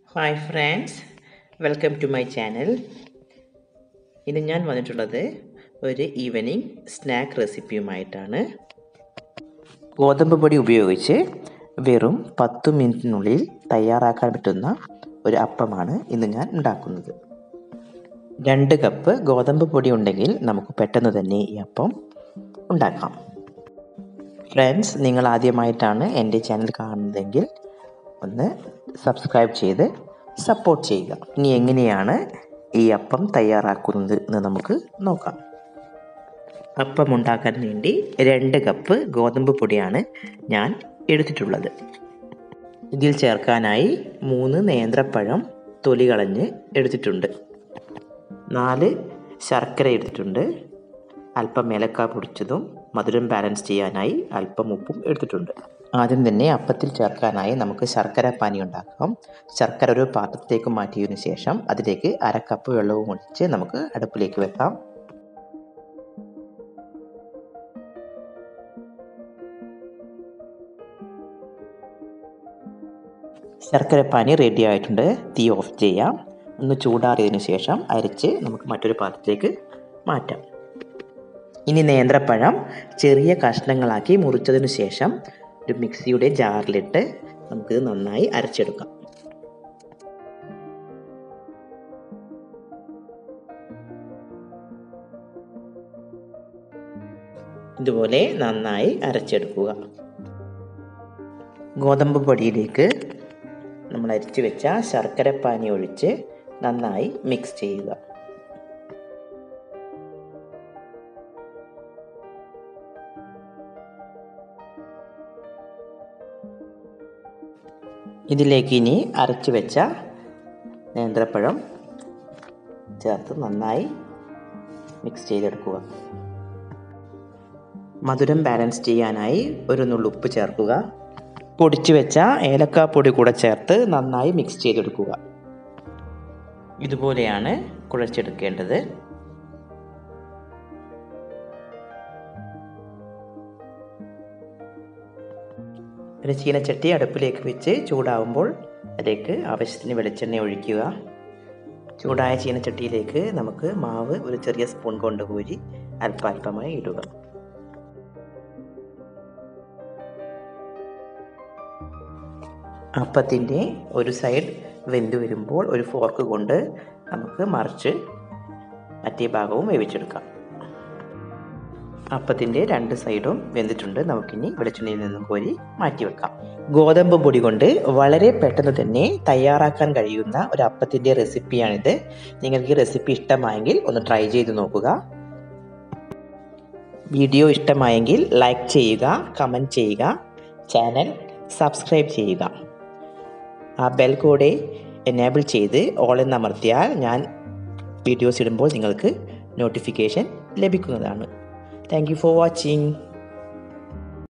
hi friends welcome to my channel ഇന്ന് ഞാൻ വന്നിട്ടുള്ളത് ഒരു ഈവനിങ് സ്നാക്ക് റെസിപ്പിയുമായിട്ടാണ് ഗോതമ്പ് പൊടി ഉപയോഗിച്ച് വെറും പത്ത് മിനിറ്റിനുള്ളിൽ തയ്യാറാക്കാൻ പറ്റുന്ന ഒരു അപ്പമാണ് ഇന്ന് ഞാൻ ഉണ്ടാക്കുന്നത് രണ്ട് കപ്പ് ഗോതമ്പ് പൊടി ഉണ്ടെങ്കിൽ നമുക്ക് പെട്ടെന്ന് തന്നെ ഈ അപ്പം ഉണ്ടാക്കാം ഫ്രണ്ട്സ് നിങ്ങൾ ആദ്യമായിട്ടാണ് എൻ്റെ ചാനൽ കാണുന്നതെങ്കിൽ ഒന്ന് സബ്സ്ക്രൈബ് ചെയ്ത് സപ്പോർട്ട് ചെയ്യുക ഇനി എങ്ങനെയാണ് ഈ അപ്പം തയ്യാറാക്കുന്നത് എന്ന് നമുക്ക് നോക്കാം അപ്പം ഉണ്ടാക്കാൻ വേണ്ടി രണ്ട് കപ്പ് ഗോതമ്പ് പൊടിയാണ് ഞാൻ എടുത്തിട്ടുള്ളത് ഇതിൽ ചേർക്കാനായി മൂന്ന് നേന്ത്രപ്പഴം തൊലി കളഞ്ഞ് എടുത്തിട്ടുണ്ട് നാല് ശർക്കര എടുത്തിട്ടുണ്ട് അല്പം ഏലക്ക പൊടിച്ചതും മധുരം ബാലൻസ് ചെയ്യാനായി അല്പം ഉപ്പും എടുത്തിട്ടുണ്ട് ആദ്യം തന്നെ അപ്പത്തിൽ ചേർക്കാനായി നമുക്ക് ശർക്കര പാനി ഉണ്ടാക്കാം ശർക്കര ഒരു പാത്രത്തിലേക്ക് മാറ്റിയതിനു ശേഷം അതിലേക്ക് അര കപ്പ് വെള്ളവും ഒഴിച്ച് നമുക്ക് അടുപ്പിലേക്ക് വെക്കാം ശർക്കര പാനി റെഡി ആയിട്ടുണ്ട് തീ ഓഫ് ചെയ്യാം ഒന്ന് ചൂടാറിയതിനു ശേഷം അരിച്ച് നമുക്ക് മറ്റൊരു പാത്രത്തിലേക്ക് മാറ്റാം ഇനി നേന്ത്രപ്പഴം ചെറിയ കഷ്ണങ്ങളാക്കി മുറിച്ചതിനു ശേഷം ഒരു മിക്സിയുടെ ജാറിലിട്ട് നമുക്കിത് നന്നായി അരച്ചെടുക്കാം ഇതുപോലെ നന്നായി അരച്ചെടുക്കുക ഗോതമ്പ് പൊടിയിലേക്ക് നമ്മൾ അരിച്ചു വെച്ച ശർക്കര പാനി ഒഴിച്ച് നന്നായി മിക്സ് ചെയ്യുക ഇതിലേക്ക് ഇനി അരച്ചു വെച്ച നേന്ത്രപ്പഴം ചേർത്ത് നന്നായി മിക്സ് ചെയ്തെടുക്കുക മധുരം ബാലൻസ് ചെയ്യാനായി ഒരു നുള്ളുപ്പ് ചേർക്കുക പൊടിച്ചു വെച്ച ഏലക്കാപ്പൊടി കൂടെ ചേർത്ത് നന്നായി മിക്സ് ചെയ്തെടുക്കുക ഇതുപോലെയാണ് കുഴച്ചെടുക്കേണ്ടത് ഒരു ചീനച്ചട്ടി അടുപ്പിലേക്ക് വെച്ച് ചൂടാവുമ്പോൾ അതിലേക്ക് ആവശ്യത്തിന് വെളിച്ചെണ്ണ ഒഴിക്കുക ചൂടായ ചീനച്ചട്ടിയിലേക്ക് നമുക്ക് മാവ് ഒരു ചെറിയ സ്പൂൺ കൊണ്ട് കോരി അല്പാൽപമായി ഇടുക അപ്പത്തിൻ്റെ ഒരു സൈഡ് വെന്ത് വരുമ്പോൾ ഒരു ഫോർക്ക് കൊണ്ട് നമുക്ക് മറിച്ച് മറ്റേ ഭാഗവും വേവിച്ചെടുക്കാം അപ്പത്തിൻ്റെ രണ്ട് സൈഡും വെന്തിട്ടുണ്ട് നമുക്കിനി വെളിച്ചെണ്ണയിൽ നിന്നും കോരി മാറ്റി വെക്കാം ഗോതമ്പ് പൊടി കൊണ്ട് വളരെ പെട്ടെന്ന് തന്നെ തയ്യാറാക്കാൻ കഴിയുന്ന ഒരു അപ്പത്തിൻ്റെ റെസിപ്പിയാണിത് നിങ്ങൾക്ക് ഈ റെസിപ്പി ഇഷ്ടമായെങ്കിൽ ഒന്ന് ട്രൈ ചെയ്ത് നോക്കുക വീഡിയോ ഇഷ്ടമായെങ്കിൽ ലൈക്ക് ചെയ്യുക കമൻറ്റ് ചെയ്യുക ചാനൽ സബ്സ്ക്രൈബ് ചെയ്യുക ആ ബെൽ കൂടെ എനേബിൾ ചെയ്ത് ഓൾ എന്ന് അമർത്തിയാൽ ഞാൻ വീഡിയോസ് ഇടുമ്പോൾ നിങ്ങൾക്ക് നോട്ടിഫിക്കേഷൻ ലഭിക്കുന്നതാണ് താങ്ക് യു ഫോർ വാച്ചിങ്